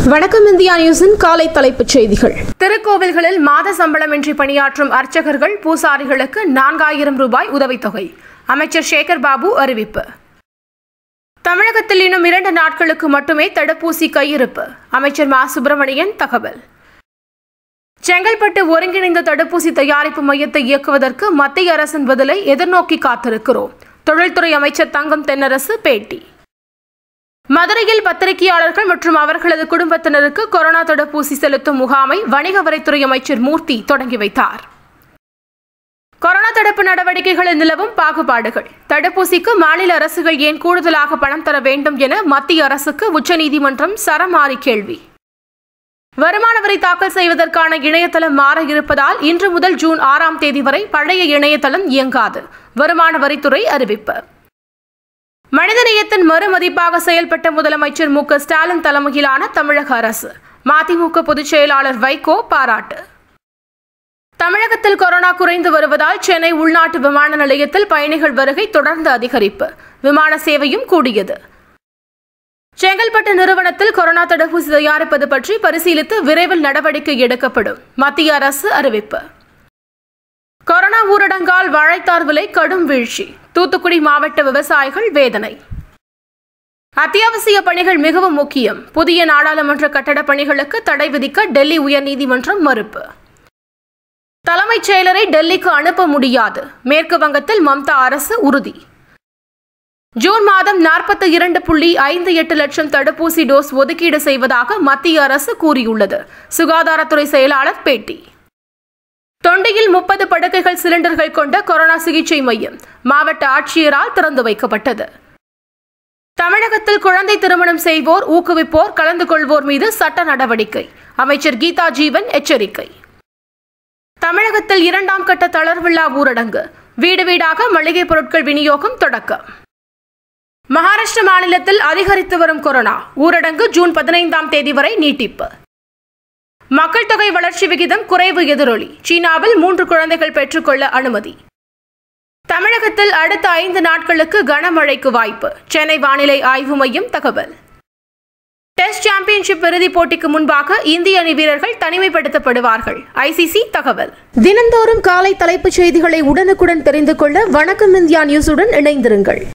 வணக்கம் இந்தியா நியூஸின் காலை தலைப்புச் செய்திகள் திருக்கோவில்களில் மாத சம்பளமின்றி பணியாற்றும் அர்ச்சகர்கள் பூசாரிகளுக்கு நான்காயிரம் ரூபாய் உதவித்தொகை அமைச்சர் சேகர் பாபு அறிவிப்பு தமிழகத்தில் இன்னும் இரண்டு நாட்களுக்கு மட்டுமே தடுப்பூசி கையிருப்பு அமைச்சர் மா சுப்பிரமணியன் தகவல் செங்கல்பட்டு ஒருங்கிணைந்த தடுப்பூசி தயாரிப்பு மையத்தை இயக்குவதற்கு மத்திய அரசின் பதிலை எதிர்நோக்கி காத்திருக்கிறோம் தொழில்துறை அமைச்சர் தங்கம் தென்னரசு பேட்டி மதுரையில் பத்திரிகையாளர்கள் மற்றும் அவர்களது குடும்பத்தினருக்கு கொரோனா தடுப்பூசி செலுத்தும் முகாமை வணிக வரித்துறை அமைச்சர் மூர்த்தி தொடங்கி வைத்தார் கொரோனா தடுப்பு நடவடிக்கைகளில் நிலவும் பாகுபாடுகள் தடுப்பூசிக்கு மாநில அரசுகள் ஏன் கூடுதலாக பணம் தர வேண்டும் என மத்திய அரசுக்கு உச்சநீதிமன்றம் சரமாரி கேள்வி வருமான வரி தாக்கல் செய்வதற்கான இணையதளம் மாற இருப்பதால் இன்று முதல் ஜூன் ஆறாம் தேதி வரை பழைய இணையதளம் இயங்காது வருமான வரித்துறை அறிவிப்பு மனிதநேயத்தின் மறுமதிப்பாக செயல்பட்ட முதலமைச்சர் மு க ஸ்டாலின் தலைமையிலான தமிழக அரசு மதிமுக பொதுச் செயலாளர் வைகோ பாராட்டு தமிழகத்தில் கொரோனா குறைந்து வருவதால் சென்னை உள்நாட்டு விமான நிலையத்தில் பயணிகள் வருகை தொடர்ந்து அதிகரிப்பு விமான சேவையும் கூடியது செங்கல்பட்டு நிறுவனத்தில் கொரோனா தடுப்பூசி தயாரிப்பது பற்றி பரிசீலித்து விரைவில் நடவடிக்கை எடுக்கப்படும் மத்திய அரசு அறிவிப்பு கொரோனா ஊரடங்கால் வாழைத்தார் விலை கடும் வீழ்ச்சி தூத்துக்குடி மாவட்ட விவசாயிகள் வேதனை அத்தியாவசிய பணிகள் மிகவும் முக்கியம் புதிய நாடாளுமன்ற கட்டடப் பணிகளுக்கு தடை விதிக்க டெல்லி உயர்நீதிமன்றம் மறுப்பு தலைமைச் செயலரை டெல்லிக்கு அனுப்ப முடியாது மேற்கு வங்கத்தில் மம்தா அரசு உறுதி ஜூன் மாதம் நாற்பத்தி இரண்டு புள்ளி ஐந்து எட்டு லட்சம் தடுப்பூசி டோஸ் ஒதுக்கீடு செய்வதாக மத்திய அரசு கூறியுள்ளது சுகாதாரத்துறை செயலாளர் பேட்டி தொண்டியில் முப்பது படுக்கைகள் சிலிண்டர்கள் கொண்ட கொரோனா சிகிச்சை மையம் மாவட்ட ஆட்சியரால் திறந்து வைக்கப்பட்டது தமிழகத்தில் குழந்தை திருமணம் செய்வோர் ஊக்குவிப்போர் கலந்து கொள்வோர் மீது சட்ட நடவடிக்கை அமைச்சர் கீதா ஜீவன் எச்சரிக்கை தமிழகத்தில் இரண்டாம் கட்ட தளர்வில்லா ஊரடங்கு வீடு வீடாக மளிகை பொருட்கள் விநியோகம் தொடக்கம் மகாராஷ்டிர மாநிலத்தில் அதிகரித்து வரும் கொரோனா ஊரடங்கு ஜூன் பதினைந்தாம் தேதி வரை நீட்டிப்பு மக்கள் தொகை வளர்ச்சி விகிதம் குறைவு எதிரொலி சீனாவில் மூன்று குழந்தைகள் பெற்றுக்கொள்ள அனுமதி தமிழகத்தில் அடுத்த ஐந்து நாட்களுக்கு கனமழைக்கு வாய்ப்பு சென்னை வானிலை ஆய்வு மையம் தகவல் டெஸ்ட் சாம்பியன்ஷிப் இறுதிப் போட்டிக்கு முன்பாக இந்திய அணி வீரர்கள் தனிமைப்படுத்தப்படுவார்கள் ஐசிசி தகவல் தினந்தோறும் காலை தலைப்புச் செய்திகளை உடனுக்குடன் தெரிந்து கொள்ள வணக்கம் இந்தியா நியூஸுடன் இணைந்திருங்கள்